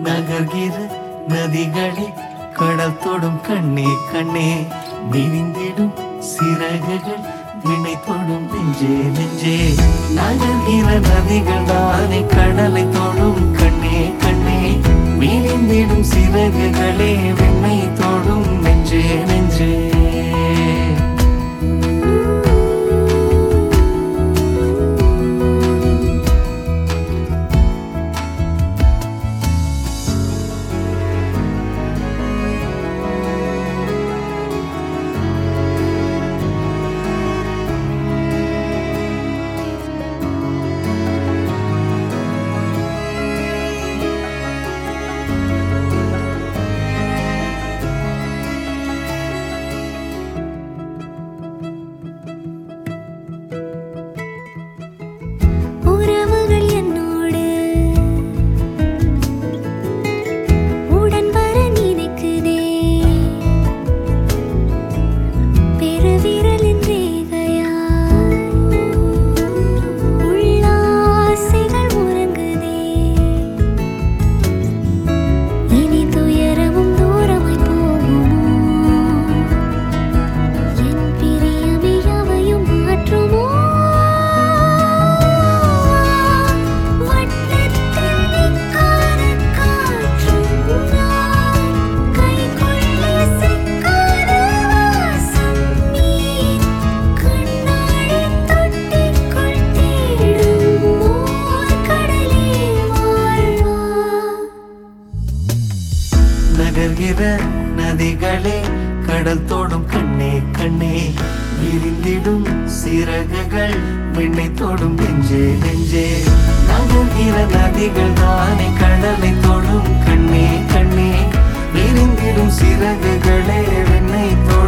நகர்கிற நதிகளே கடல் தொடும் கண்ணே கண்ணே விரிந்திடும் சிறகுகள் வினை தொடும் நெஞ்சே நெஞ்சே நகர்கிற நதிகள் தானே கடலை தொடும் கண்ணே கண்ணே விரிந்திடும் சிறகுகளே விண்ணை தொடும் நெஞ்சே நெஞ்சே உறவுகள் என்னோடு உடன் வர நினைக்குதே பெருவிரலின் ரேகையாய் உள்ளாசைகள் உறங்குதே இனி துயரமும் தூரமாய் போகுமோ என் பிரியமே யாவையும் மாற்றுமோ வட்டத்தில் நிற்காத காற்றும் நான் கைக்குள்ளே சிக்காத வாசம் நீ கண்ணாடி தொட்டிக்குள் தேடும் ஓர் கடலே வாழ்வா நகர்கிற நதிகளே கடல் தோடும் கண்ணே கண்ணே விரிந்திடும் சிறகுகள் விண்ணை தோடும் நெஞ்சே நெஞ்சே நகர்கிற நதிகள் தானே கடலை தோடும் கண்ணே கண்ணே விரிந்திடும் சிறகுகளே விண்ணை தோடும்